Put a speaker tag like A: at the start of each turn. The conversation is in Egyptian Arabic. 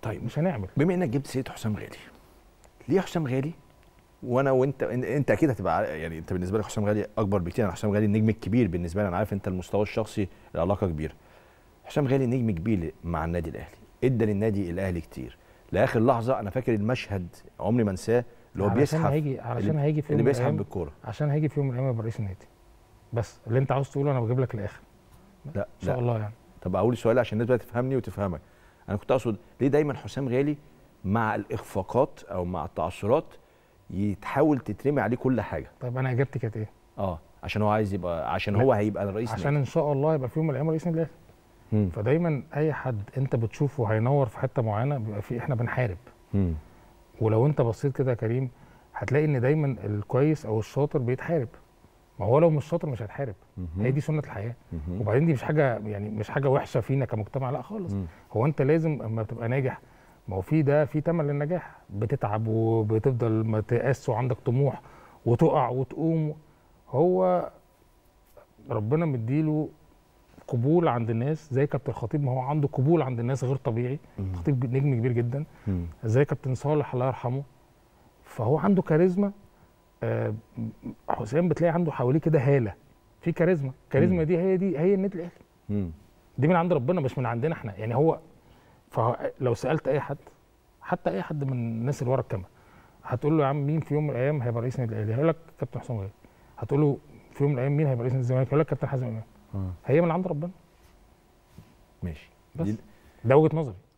A: طيب
B: مش هنعمل
A: بما انك جبت سيره حسام غالي ليه حسام غالي وانا وانت انت اكيد هتبقى عارف- يعني انت بالنسبه لك حسام غالي اكبر بكتير انا حسام غالي النجم الكبير بالنسبه لي انا عارف انت المستوى الشخصي العلاقه كبيره حسام غالي نجم كبير مع النادي الاهلي ادى للنادي الاهلي كتير لاخر لحظه انا فاكر المشهد عمري ما انساه اللي هو
B: علشان
A: بيسحب
B: هيجي علشان هيجي في يوم
A: اللي
B: من
A: بيسحب
B: الأيام-
A: بالكوره
B: عشان هيجي في يوم من الايام يبقى رئيس النادي بس اللي انت عاوز تقوله انا بجيب لك الاخر
A: لا
B: ان شاء
A: لا
B: الله يعني
A: طب اقول سؤال عشان الناس بقى تفهمني وتفهمك انا كنت اقصد ليه دايما حسام غالي مع الاخفاقات او مع التعثرات يتحاول تترمي عليه كل حاجه
B: طيب انا اجابتي كانت ايه؟
A: اه عشان هو عايز يبقى عشان
B: لا.
A: هو هيبقى الرئيس
B: عشان ان شاء الله يبقى في يوم من الايام رئيس النادي الاهلي
A: مم.
B: فدايما اي حد انت بتشوفه هينور في حته معينه بيبقى في احنا بنحارب
A: مم.
B: ولو انت بصيت كده يا كريم هتلاقي ان دايما الكويس او الشاطر بيتحارب ما هو لو مش شاطر مش هيتحارب
A: مهم.
B: هي دي سنه الحياه
A: مهم.
B: وبعدين دي مش حاجه يعني مش حاجه وحشه فينا كمجتمع لا خالص
A: مم.
B: هو انت لازم اما بتبقى ناجح ما هو في ده في تمن للنجاح بتتعب وبتفضل ما تيأس وعندك طموح وتقع وتقوم هو ربنا مديله قبول عند الناس زي كابتن الخطيب ما هو عنده قبول عند الناس غير طبيعي
A: مم.
B: خطيب نجم كبير جدا
A: مم.
B: زي كابتن صالح الله يرحمه فهو عنده كاريزما آه، حسام بتلاقي عنده حواليه كده هاله في كاريزما الكاريزما
A: مم.
B: دي هي دي هي النادي الاهلي
A: مم.
B: دي من عند ربنا مش من عندنا احنا يعني هو فلو سالت اي حد حتى اي حد من الناس اللي ورا الكاميرا هتقول له يا عم مين في يوم من الايام هيبقى رئيس النادي الاهلي هيقول لك كابتن حسام غالي هتقول له في يوم من الايام مين هيبقى رئيس نادي الزمالك هيقول لك كابتن حازم امام
A: آه.
B: هي من عند ربنا
A: ماشي
B: بس
A: دي-
B: ده وجهه نظري